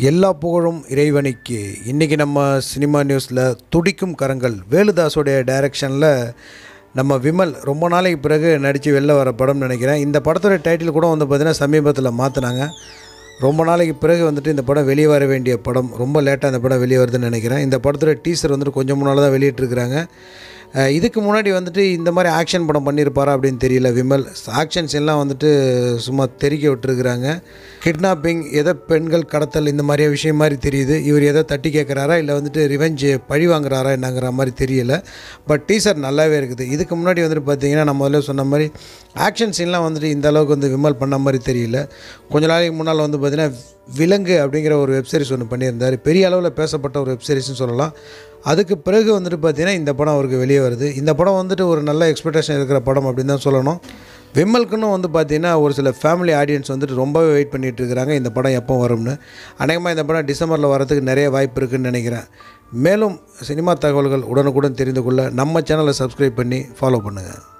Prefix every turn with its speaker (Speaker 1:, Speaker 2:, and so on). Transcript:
Speaker 1: எல்லா புகழும் இறைவனுக்கு இன்றைக்கி நம்ம சினிமா நியூஸில் துடிக்கும் கரங்கள் வேலுதாஸோடைய டைரக்ஷனில் நம்ம விமல் ரொம்ப நாளைக்கு பிறகு நடித்து வெளில வர படம்னு நினைக்கிறேன் இந்த படத்தோட டைட்டில் கூட வந்து பார்த்திங்கன்னா சமீபத்தில் மாற்றினாங்க ரொம்ப நாளைக்கு பிறகு வந்துட்டு இந்த படம் வெளியே வர வேண்டிய படம் ரொம்ப லேட்டாக இந்த படம் வெளியே வருதுன்னு நினைக்கிறேன் இந்த படத்தோட டீசர் வந்துட்டு கொஞ்சம் முன்னால் தான் வெளியிட்டிருக்கிறாங்க அஹ் இதுக்கு முன்னாடி வந்துட்டு இந்த மாதிரி ஆக்ஷன் படம் பண்ணியிருப்பாரா அப்படின்னு தெரியல விமல் ஆக்ஷன்ஸ் எல்லாம் வந்துட்டு சும்மா தெறிக்க விட்டுருக்குறாங்க கிட்னாப்பிங் எதை பெண்கள் கடத்தல் இந்த மாதிரியே விஷயம் மாதிரி தெரியுது இவர் எதை தட்டி கேட்குறாரா இல்லை வந்துட்டு ரிவெஞ்ச் பழி வாங்குறாரா என்னங்கிற மாதிரி தெரியல பட் டீசர் நல்லாவே இருக்குது இதுக்கு முன்னாடி வந்துட்டு பார்த்தீங்கன்னா நம்ம முதல்ல சொன்ன மாதிரி ஆக்ஷன் சீன்லாம் வந்துட்டு இந்த அளவுக்கு வந்து விமல் பண்ண மாதிரி தெரியல கொஞ்ச நாளைக்கு முன்னால் வந்து பார்த்தீங்கன்னா விலங்கு அப்படிங்கிற ஒரு வெப்சீரிஸ் ஒன்று பண்ணியிருந்தார் பெரிய அளவில் பேசப்பட்ட ஒரு வெப்சீரிஸ்னு சொல்லலாம் அதுக்கு பிறகு வந்துட்டு பார்த்தீங்கன்னா இந்த படம் அவருக்கு வெளியே வருது இந்த படம் வந்துட்டு ஒரு நல்ல எக்ஸ்பெக்டேஷன் இருக்கிற படம் அப்படின்னு தான் சொல்லணும் விமலுக்குன்னு வந்து பார்த்தீங்கன்னா ஒரு சில ஃபேமிலி ஆடியன்ஸ் வந்துட்டு ரொம்பவே வெயிட் பண்ணிட்டு இருக்கிறாங்க இந்த படம் எப்போ வரும்னு அநேகமாக இந்த படம் டிசம்பரில் வரதுக்கு நிறைய வாய்ப்பு இருக்குன்னு நினைக்கிறேன் மேலும் சினிமா தகவல்கள் உடனுக்குடன் தெரிந்து கொள்ள நம்ம சேனலை சப்ஸ்கிரைப் பண்ணி ஃபாலோ பண்ணுங்கள்